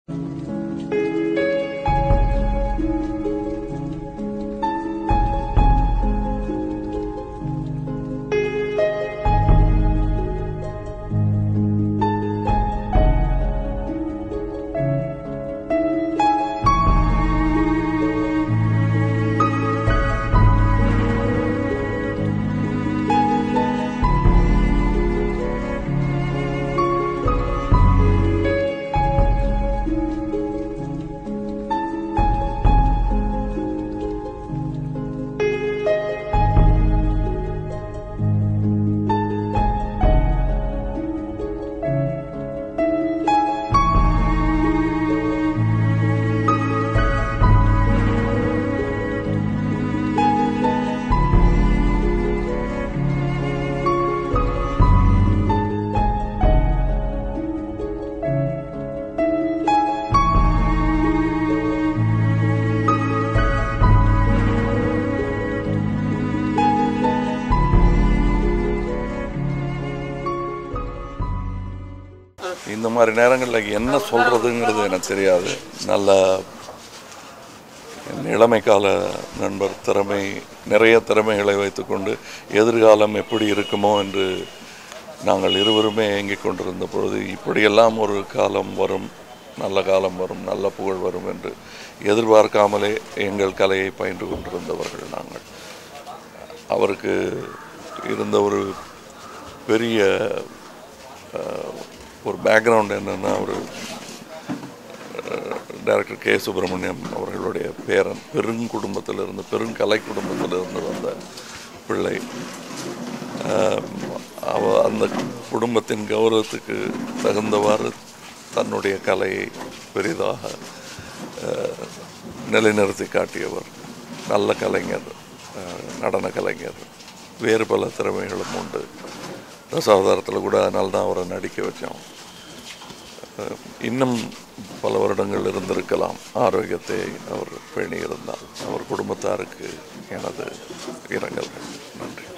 இந்த மாதிரி நேரங்களில் என்ன சொல்கிறதுங்கிறது எனக்கு தெரியாது நல்ல என் இளமை கால நண்பர் திறமை நிறைய திறமைகளை வைத்துக்கொண்டு எதிர்காலம் எப்படி இருக்குமோ என்று நாங்கள் இருவருமே ஏங்கிக் கொண்டிருந்த பொழுது இப்படியெல்லாம் ஒரு காலம் வரும் நல்ல காலம் வரும் நல்ல புகழ் வரும் என்று எதிர்பார்க்காமலே எங்கள் கலையை பயின்று கொண்டிருந்தவர்கள் நாங்கள் அவருக்கு இருந்த ஒரு பெரிய அஹ், ஒரு பேக்ரவுண்ட் என்னென்னா ஒரு டைரக்டர் கே சுப்பிரமணியம் அவர்களுடைய பேரன் பெருங்குடும்பத்திலிருந்து பெருங்கலை குடும்பத்திலிருந்து வந்த பிள்ளை ஆம், அவ அந்த குடும்பத்தின் கௌரவத்துக்கு தகுந்தவாறு தன்னுடைய கலையை பெரிதாக அஹ், நிலைநிறுத்தி காட்டியவர் நல்ல கலைஞர் அஹ், நடன கலைஞர் வேறு பல திறமைகளும் உண்டு தசாவதாரத்தில் கூட அதனால தான் அவரை நடிக்க வச்சோம் அஹ், இன்னும் பல வருடங்கள் இருந்திருக்கலாம் ஆரோக்கியத்தை அவர் பேணி இருந்தால் அவர் குடும்பத்தாருக்கு எனது இரங்கல்கள் நன்றி